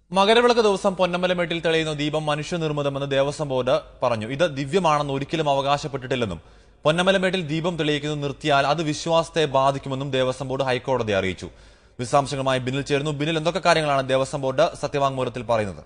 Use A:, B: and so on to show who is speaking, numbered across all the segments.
A: മകരവിളക്ക് ദിവസം പൊന്നമ്പലമേട്ടിൽ തെളിയുന്ന ദീപം മനുഷ്യനിർമ്മിതമെന്ന് ദേവസ്വം ബോർഡ് പറഞ്ഞു ഇത് ദിവ്യമാണെന്ന് ഒരിക്കലും അവകാശപ്പെട്ടിട്ടില്ലെന്നും പൊന്നമ്പലമേട്ടിൽ ദീപം തെളിയിക്കുന്നത് നിർത്തിയാൽ അത് വിശ്വാസത്തെ ബാധിക്കുമെന്നും ദേവസ്വം ബോർഡ് ഹൈക്കോടതിയെ അറിയിച്ചു വിശദാംശങ്ങളുമായി ബിനിൽ ചേരുന്നു ബിനിൽ എന്തൊക്കെ കാര്യങ്ങളാണ് ദേവസ്വം ബോർഡ് സത്യവാങ്മൂലത്തിൽ പറയുന്നത്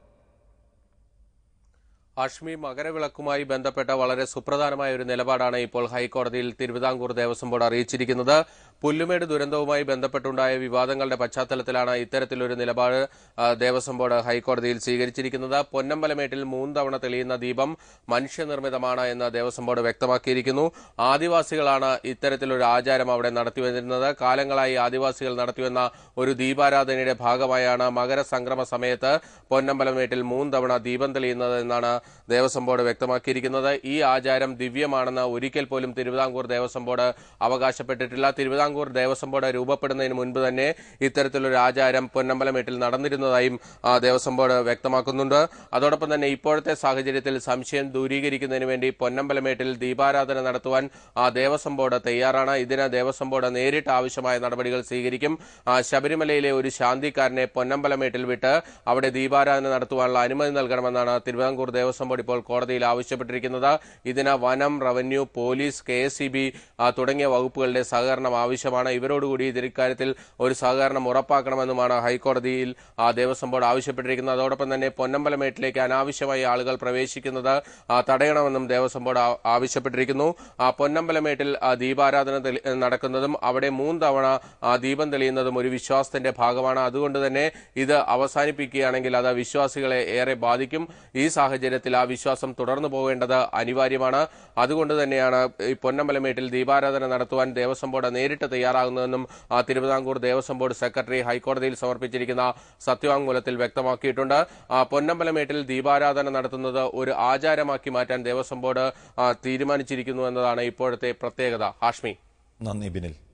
B: അഷ്മി മകരവിളക്കുമായി ബന്ധപ്പെട്ട വളരെ സുപ്രധാനമായ ഒരു നിലപാടാണ് ഇപ്പോൾ ഹൈക്കോടതിയിൽ തിരുവിതാംകൂർ ദേവസ്വം ബോർഡ് അറിയിച്ചിരിക്കുന്നത് പുല്ലുമേട് ദുരന്തവുമായി ബന്ധപ്പെട്ടുണ്ടായ വിവാദങ്ങളുടെ പശ്ചാത്തലത്തിലാണ് ഇത്തരത്തിലൊരു നിലപാട് ആ, ദേവസ്വം ബോർഡ് ഹൈക്കോടതിയിൽ സ്വീകരിച്ചിരിക്കുന്നത് പൊന്നമ്പലമേട്ടിൽ മൂന്ന് തവണ തെളിയുന്ന ദീപം മനുഷ്യനിർമ്മിതമാണ് എന്ന് ദേവസ്വം ബോർഡ് വ്യക്തമാക്കിയിരിക്കുന്നു ആദിവാസികളാണ് ഇത്തരത്തിലൊരു ആചാരം അവിടെ നടത്തിവരുന്നത് കാലങ്ങളായി ആദിവാസികൾ നടത്തിവന്ന ഒരു ദീപാരാധനയുടെ ഭാഗമായാണ് മകരസംക്രമ സമയത്ത് പൊന്നമ്പലമേട്ടിൽ മൂന്ന് തവണ ദീപം തെളിയുന്നത് എന്നാണ് ദേവസ്വം ബോർഡ് വ്യക്തമാക്കിയിരിക്കുന്നത് ഈ ആചാരം ദിവ്യമാണെന്ന് ഒരിക്കൽ പോലും തിരുവിതാംകൂർ ദേവസ്വം ബോർഡ് അവകാശപ്പെട്ടിട്ടില്ല തിരുവിതാംകൂർ ദേവസ്വം ബോർഡ് രൂപപ്പെടുന്നതിന് മുൻപ് തന്നെ ഇത്തരത്തിലൊരു ആചാരം പൊന്നമ്പലമേട്ടിൽ നടന്നിരുന്നതായും ആ, ദേവസ്വം ബോർഡ് വ്യക്തമാക്കുന്നുണ്ട് അതോടൊപ്പം തന്നെ ഇപ്പോഴത്തെ സാഹചര്യത്തിൽ സംശയം ദൂരീകരിക്കുന്നതിന് വേണ്ടി പൊന്നമ്പലമേട്ടിൽ ദീപാരാധന നടത്തുവാൻ ആ, ദേവസ്വം ബോർഡ് തയ്യാറാണ് ഇതിന് ദേവസ്വം ബോർഡ് നേരിട്ട് ആവശ്യമായ നടപടികൾ സ്വീകരിക്കും ആ, ശബരിമലയിലെ ഒരു ശാന്തിക്കാരനെ പൊന്നമ്പലമേട്ടിൽ വിട്ട് അവിടെ ദീപാരാധന നടത്തുവാനുള്ള അനുമതി നൽകണമെന്നാണ് തിരുവിതാംകൂർ ദേവസ്വം ബോർഡ് ഇപ്പോൾ കോടതിയിൽ ആവശ്യപ്പെട്ടിരിക്കുന്നത് ഇതിന് വനം revenue police K S C B തുടങ്ങിയ വകുപ്പുകളുടെ സഹകരണം ആവശ്യമാണ് ഇവരോടുകൂടി ഇതിൽ ഇക്കാര്യത്തിൽ ഒരു സഹകരണം ഉറപ്പാക്കണമെന്നുമാണ് ഹൈക്കോടതിയിൽ ആ, ദേവസ്വം ബോർഡ് ആവശ്യപ്പെട്ടിരിക്കുന്നത് അതോടൊപ്പം തന്നെ പൊന്നമ്പലമേട്ടിലേക്ക് അനാവശ്യമായി ആളുകൾ പ്രവേശിക്കുന്നത് ആ, തടയണമെന്നും ദേവസ്വം ബോർഡ് ആ- ആവശ്യപ്പെട്ടിരിക്കുന്നു ആ, പൊന്നമ്പലമേട്ടിൽ ആ, ദീപാരാധന തെളി- നടക്കുന്നതും അവിടെ മൂന്ന് തവണ ആ, ദീപം തെളിയുന്നതും ഒരു വിശ്വാസത്തിന്റെ ഭാഗമാണ് അതുകൊണ്ട് തന്നെ ഇത് അവസാനിപ്പിക്കുകയാണെങ്കിൽ അത് വിശ്വാസികളെ ഏറെ ബാധിക്കും ഈ സാഹചര്യത്തിൽ ആ വിശ്വാസം തുടർന്നു പോകേണ്ടത് അനിവാര്യമാണ് അതുകൊണ്ട് തന്നെയാണ് ഈ പൊന്നമ്പലമേട്ടിൽ ദീപാരാധന നടത്തുവാൻ ദേവസ്വം ബോർഡ് നേരിട്ട് തയ്യാറാകുന്നതെന്നും ആ, തിരുവിതാംകൂർ ദേവസ്വം ബോർഡ് സെക്രട്ടറി ഹൈക്കോടതിയിൽ സമർപ്പിച്ചിരിക്കുന്ന സത്യവാങ്മൂലത്തിൽ വ്യക്തമാക്കിയിട്ടുണ്ട് ആ, പൊന്നമ്പലമേട്ടിൽ ദീപാരാധന നടത്തുന്നത് ഒരു ആചാരമാക്കി മാറ്റാൻ ദേവസ്വം ബോർഡ് ആ, തീരുമാനിച്ചിരിക്കുന്നു എന്നതാണ് ഇപ്പോഴത്തെ പ്രത്യേകത ഹാഷ്മി
A: നന്ദി ബിനിൽ